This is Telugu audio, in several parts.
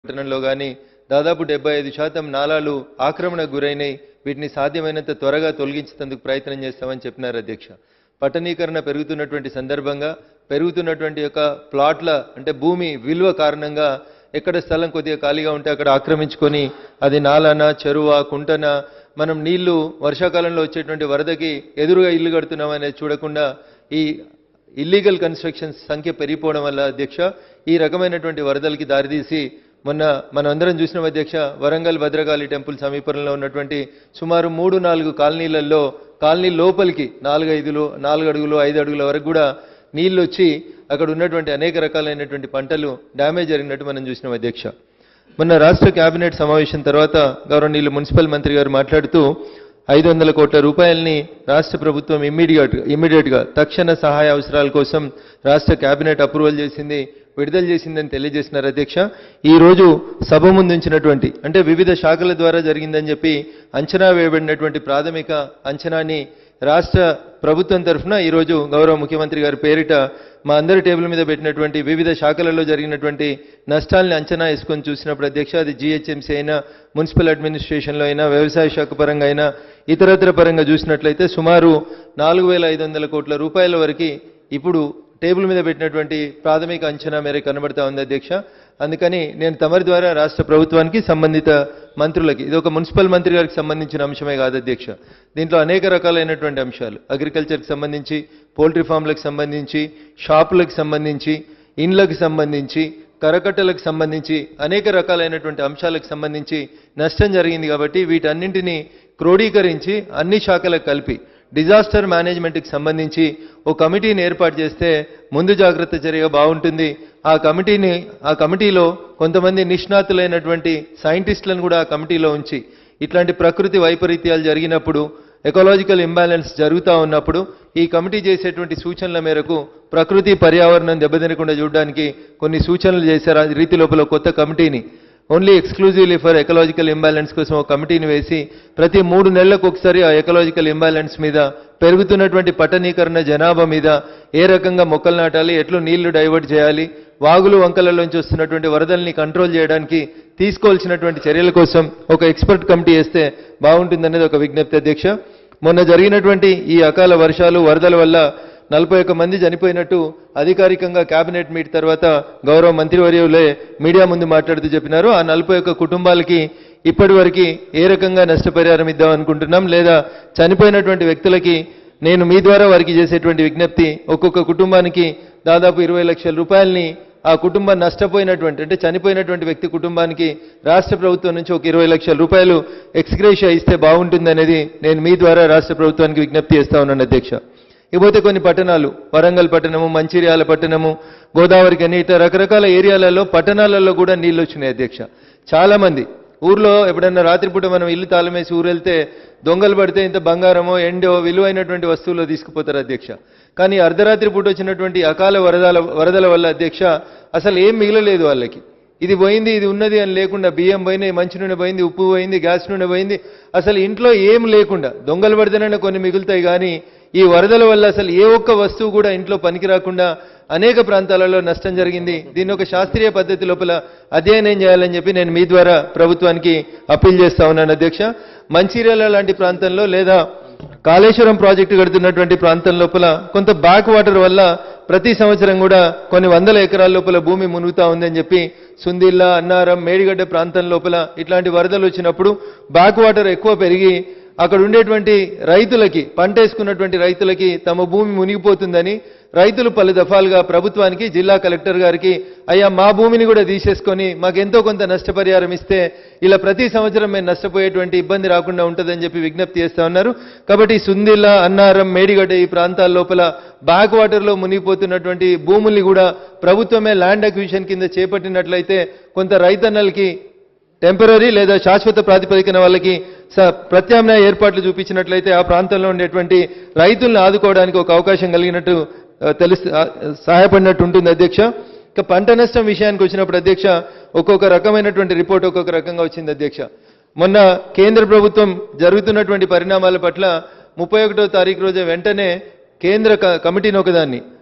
పట్టణంలో కానీ దాదాపు డెబ్బై ఐదు శాతం నాలాలు ఆక్రమణకు గురైనాయి వీటిని సాధ్యమైనంత త్వరగా తొలగించేందుకు ప్రయత్నం చేస్తామని చెప్పినారు అధ్యక్ష పట్టణీకరణ పెరుగుతున్నటువంటి సందర్భంగా పెరుగుతున్నటువంటి యొక్క ప్లాట్ల అంటే భూమి విలువ కారణంగా ఎక్కడ స్థలం కొద్దిగా ఖాళీగా ఉంటే అక్కడ ఆక్రమించుకొని అది నాలానా చెరువ కుంటన మనం నీళ్లు వర్షాకాలంలో వచ్చేటువంటి వరదకి ఎదురుగా ఇల్లు కడుతున్నాం అనేది చూడకుండా ఈ ఇల్లీగల్ కన్స్ట్రక్షన్స్ సంఖ్య పెరిగిపోవడం వల్ల అధ్యక్ష ఈ రకమైనటువంటి వరదలకి దారితీసి మొన్న మనం అందరం చూసిన అధ్యక్ష వరంగల్ భద్రకాళి టెంపుల్ సమీపంలో ఉన్నటువంటి సుమారు మూడు నాలుగు కాలనీలలో కాలనీ లోపలికి నాలుగు ఐదులు నాలుగు అడుగులు ఐదు అడుగుల వరకు కూడా నీళ్ళు వచ్చి అక్కడ ఉన్నటువంటి అనేక రకాలైనటువంటి పంటలు డ్యామేజ్ జరిగినట్టు మనం చూసినాం అధ్యక్ష మొన్న రాష్ట్ర కేబినెట్ సమావేశం తర్వాత గౌరవనీయులు మున్సిపల్ మంత్రి గారు మాట్లాడుతూ ఐదు వందల కోట్ల రూపాయలని రాష్ట్ర ప్రభుత్వం ఇమ్మీడియట్ ఇమ్మీడియట్గా తక్షణ సహాయ అవసరాల కోసం రాష్ట్ర కేబినెట్ అప్రూవల్ చేసింది విడుదల చేసిందని తెలియజేసినారు అధ్యక్ష ఈ రోజు సభ ముందుంచినటువంటి అంటే వివిధ శాఖల ద్వారా జరిగిందని చెప్పి అంచనా వేయబడినటువంటి ప్రాథమిక అంచనాని రాష్ట్ర ప్రభుత్వం తరఫున ఈరోజు గౌరవ ముఖ్యమంత్రి గారి పేరిట మా అందరి టేబుల్ మీద పెట్టినటువంటి వివిధ శాఖలలో జరిగినటువంటి నష్టాల్ని అంచనా వేసుకొని చూసినప్పుడు అధ్యక్ష అది జిహెచ్ఎంసీ అయినా మున్సిపల్ అడ్మినిస్ట్రేషన్లో అయినా వ్యవసాయ శాఖ పరంగా అయినా ఇతరత్ర పరంగా చూసినట్లయితే సుమారు నాలుగు వేల ఐదు వందల కోట్ల రూపాయల వరకు ఇప్పుడు టేబుల్ మీద పెట్టినటువంటి ప్రాథమిక అంచనా మేరకు కనబడతా ఉంది అధ్యక్ష అందుకని నేను తమరి ద్వారా రాష్ట్ర ప్రభుత్వానికి సంబంధిత మంత్రులకి ఇది ఒక మున్సిపల్ మంత్రి గారికి సంబంధించిన అంశమే కాదు అధ్యక్ష దీంట్లో అనేక రకాలైనటువంటి అంశాలు అగ్రికల్చర్కి సంబంధించి పౌల్ట్రీ ఫామ్లకు సంబంధించి షాపులకు సంబంధించి ఇండ్లకు సంబంధించి కరకట్టలకు సంబంధించి అనేక రకాలైనటువంటి అంశాలకు సంబంధించి నష్టం జరిగింది కాబట్టి వీటన్నింటినీ క్రోడీకరించి అన్ని శాఖలకు కలిపి డిజాస్టర్ మేనేజ్మెంట్కి సంబంధించి ఓ కమిటీని ఏర్పాటు చేస్తే ముందు జాగ్రత్త చర్యగా బాగుంటుంది ఆ కమిటీని ఆ కమిటీలో కొంతమంది నిష్ణాతులైనటువంటి సైంటిస్టులను కూడా ఆ కమిటీలో ఉంచి ఇట్లాంటి ప్రకృతి వైపరీత్యాలు జరిగినప్పుడు ఎకలాజికల్ ఇంబ్యాలెన్స్ జరుగుతూ ఉన్నప్పుడు ఈ కమిటీ చేసేటువంటి సూచనల మేరకు ప్రకృతి పర్యావరణం దెబ్బతినకుండా చూడడానికి కొన్ని సూచనలు చేశారు ఆ రీతి లోపల కొత్త కమిటీని only exclusively for ecological imbalance కోసం ఒక కమిటీని వేసి ప్రతి మూడు నెలలకు ఒకసారి ఆ ఎకలాజికల్ ఇంబ్యాలెన్స్ మీద పెరుగుతున్నటువంటి పట్టణీకరణ జనాభా మీద ఏ రకంగా మొక్కలు నాటాలి ఎట్లు నీళ్లు డైవర్ట్ చేయాలి వాగులు వంకలలోంచి వస్తున్నటువంటి వరదల్ని కంట్రోల్ చేయడానికి తీసుకోవాల్సినటువంటి చర్యల కోసం ఒక ఎక్స్పర్ట్ కమిటీ వేస్తే బాగుంటుందనేది ఒక విజ్ఞప్తి అధ్యక్ష మొన్న జరిగినటువంటి ఈ అకాల వర్షాలు వరదల వల్ల నలభై ఒక్క మంది చనిపోయినట్టు అధికారికంగా కేబినెట్ మీట్ తర్వాత గౌరవ మంత్రివర్యులే మీడియా ముందు మాట్లాడుతూ చెప్పినారు ఆ నలభై ఒక్క కుటుంబాలకి ఇప్పటి వరకు ఏ రకంగా నష్టపరిహారం ఇద్దాం అనుకుంటున్నాం లేదా చనిపోయినటువంటి వ్యక్తులకి నేను మీ ద్వారా వారికి చేసేటువంటి విజ్ఞప్తి ఒక్కొక్క కుటుంబానికి దాదాపు ఇరవై లక్షల రూపాయలని ఆ కుటుంబం నష్టపోయినటువంటి అంటే చనిపోయినటువంటి వ్యక్తి కుటుంబానికి రాష్ట్ర ప్రభుత్వం నుంచి ఒక ఇరవై లక్షల రూపాయలు ఎక్స్గ్రేషియా ఇస్తే బాగుంటుందనేది నేను మీ ద్వారా రాష్ట్ర ప్రభుత్వానికి విజ్ఞప్తి చేస్తా ఉన్నాను అధ్యక్ష ఇకపోతే కొన్ని పట్టణాలు వరంగల్ పట్టణము మంచిర్యాల పట్టణము గోదావరి కానీ ఇట్లా రకరకాల ఏరియాలలో పట్టణాలలో కూడా నీళ్ళు వచ్చినాయి అధ్యక్ష చాలా మంది ఊర్లో ఎప్పుడన్నా రాత్రిపూట మనం ఇల్లు తాళమేసి ఊరు వెళ్తే దొంగలు పడితే ఇంత బంగారమో ఎండో విలువైనటువంటి వస్తువులు తీసుకుపోతారు అధ్యక్ష కానీ అర్ధరాత్రి పూట వచ్చినటువంటి అకాల వరదల వరదల వల్ల అధ్యక్ష అసలు ఏం మిగలలేదు వాళ్ళకి ఇది పోయింది ఇది ఉన్నది అని లేకుండా బియ్యం పోయినాయి మంచి నూనె పోయింది ఉప్పు పోయింది గ్యాస్ నూనె పోయింది అసలు ఇంట్లో ఏం లేకుండా దొంగలు పడితేనే కొన్ని మిగులుతాయి కానీ ఈ వరదల వల్ల అసలు ఏ ఒక్క వస్తువు కూడా ఇంట్లో పనికి రాకుండా అనేక ప్రాంతాలలో నష్టం జరిగింది దీన్ని ఒక శాస్త్రీయ పద్ధతి లోపల అధ్యయనం చేయాలని చెప్పి నేను మీ ద్వారా ప్రభుత్వానికి అప్పీల్ చేస్తా ఉన్నాను అధ్యక్ష మంచిర్యాల లాంటి ప్రాంతంలో లేదా కాళేశ్వరం ప్రాజెక్టు కడుతున్నటువంటి ప్రాంతం లోపల కొంత బ్యాక్ వాటర్ వల్ల ప్రతి సంవత్సరం కూడా కొన్ని వందల ఎకరాల లోపల భూమి మునుగుతా ఉందని చెప్పి సుందిల్లా అన్నారం మేడిగడ్డ ప్రాంతం లోపల ఇట్లాంటి వరదలు వచ్చినప్పుడు బ్యాక్ వాటర్ ఎక్కువ పెరిగి అక్కడ ఉండేటువంటి రైతులకి పంట వేసుకున్నటువంటి రైతులకి తమ భూమి మునిగిపోతుందని రైతులు పలు దఫాలుగా ప్రభుత్వానికి జిల్లా కలెక్టర్ గారికి అయ్యా మా భూమిని కూడా తీసేసుకొని మాకు ఎంతో కొంత నష్టపరిహారం ఇస్తే ఇలా ప్రతి సంవత్సరం మేము నష్టపోయేటువంటి ఇబ్బంది రాకుండా ఉంటుందని చెప్పి విజ్ఞప్తి చేస్తా ఉన్నారు కాబట్టి సుందిల్ల అన్నారం మేడిగడ్డ ఈ ప్రాంతాల లోపల బ్యాక్ వాటర్లో మునిగిపోతున్నటువంటి భూముల్ని కూడా ప్రభుత్వమే ల్యాండ్ అక్విజిషన్ కింద చేపట్టినట్లయితే కొంత రైతన్నలకి టెంపరీ లేదా శాశ్వత ప్రాతిపదికన వాళ్ళకి స- ప్రత్యామ్నాయ ఏర్పాట్లు చూపించినట్లయితే ఆ ప్రాంతంలో ఉండేటువంటి రైతుల్ని ఆదుకోవడానికి ఒక అవకాశం కలిగినట్టు ఆ, తెలుసు ఆ, సహాయపడినట్టు ఉంటుంది అధ్యక్ష ఇక పంట నష్టం విషయానికి వచ్చినప్పుడు అధ్యక్ష ఒక్కొక్క రకమైనటువంటి రిపోర్ట్ ఒక్కొక్క రకంగా వచ్చింది అధ్యక్ష మొన్న కేంద్ర ప్రభుత్వం జరుగుతున్నటువంటి పరిణామాల పట్ల ముప్పై ఒకటో తారీఖు రోజు వెంటనే కేంద్ర క- కమిటీని ఒకదాన్ని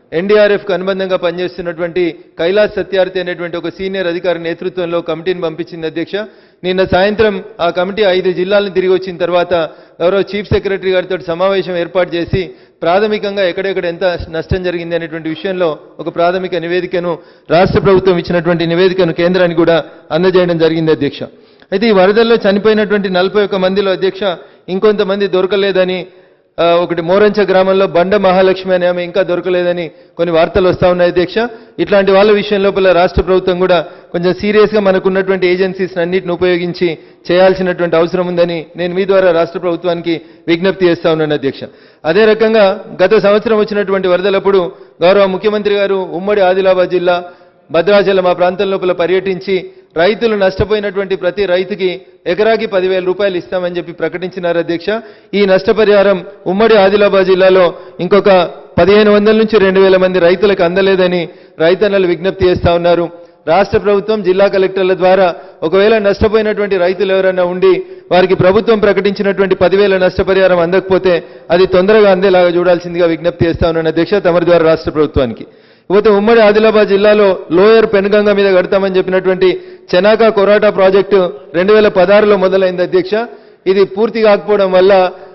ఎన్డీఆర్ఎఫ్ కు అనుబంధంగా పనిచేస్తున్నటువంటి కైలాస్ సత్యార్థి అనేటువంటి ఒక సీనియర్ అధికారి నేతృత్వంలో కమిటీని పంపించింది అధ్యక్ష నిన్న సాయంత్రం ఆ కమిటీ ఐదు జిల్లాలను తిరిగి వచ్చిన తర్వాత గౌరవ చీఫ్ సెక్రటరీ గారితో సమావేశం ఏర్పాటు చేసి ప్రాథమికంగా ఎక్కడెక్కడ ఎంత నష్టం జరిగింది అనేటువంటి విషయంలో ఒక ప్రాథమిక నివేదికను రాష్ట్ర ప్రభుత్వం ఇచ్చినటువంటి నివేదికను కేంద్రానికి కూడా అందజేయడం జరిగింది అధ్యక్ష అయితే ఈ వరదల్లో చనిపోయినటువంటి నలభై ఒక్క మందిలో అధ్యక్ష ఇంకొంతమంది దొరకలేదని ఆ, ఒకటి మోరంచ గ్రామంలో బండ మహాలక్ష్మి అనే ఆమె ఇంకా దొరకలేదని కొన్ని వార్తలు వస్తా ఉన్నాయి అధ్యక్ష ఇట్లాంటి వాళ్ళ విషయం లోపల రాష్ట్ర ప్రభుత్వం కూడా కొంచెం సీరియస్ గా మనకున్నటువంటి ఏజెన్సీస్ అన్నింటిని ఉపయోగించి చేయాల్సినటువంటి అవసరం ఉందని నేను మీ ద్వారా రాష్ట్ర ప్రభుత్వానికి విజ్ఞప్తి చేస్తా ఉన్నాను అధ్యక్ష అదే రకంగా గత సంవత్సరం వచ్చినటువంటి వరదలప్పుడు గౌరవ ముఖ్యమంత్రి గారు ఉమ్మడి ఆదిలాబాద్ జిల్లా భద్రాచలం ఆ ప్రాంతం లోపల పర్యటించి రైతులు నష్టపోయినటువంటి ప్రతి రైతుకి ఎకరాకి పదివేల రూపాయలు ఇస్తామని చెప్పి ప్రకటించినారు అధ్యక్ష ఈ నష్టపరిహారం ఉమ్మడి ఆదిలాబాద్ జిల్లాలో ఇంకొక పదిహేను వందల నుంచి రెండు వేల మంది రైతులకు అందలేదని రైతన్నలు విజ్ఞప్తి చేస్తా ఉన్నారు రాష్ట్ర ప్రభుత్వం జిల్లా కలెక్టర్ల ద్వారా ఒకవేళ నష్టపోయినటువంటి రైతులు ఎవరైనా ఉండి వారికి ప్రభుత్వం ప్రకటించినటువంటి పదివేల నష్టపరిహారం అందకపోతే అది తొందరగా అందేలాగా చూడాల్సిందిగా విజ్ఞప్తి చేస్తా ఉన్నాను అధ్యక్ష తమరి ద్వారా రాష్ట్ర ప్రభుత్వానికి ఇకపోతే ఉమ్మడి ఆదిలాబాద్ జిల్లాలో లోయర్ పెనుగంగ మీద కడతామని చెప్పినటువంటి చెనాకా కొరాటా ప్రాజెక్టు రెండు వేల పదహారులో మొదలైంది అధ్యక్ష ఇది పూర్తి కాకపోవడం వల్ల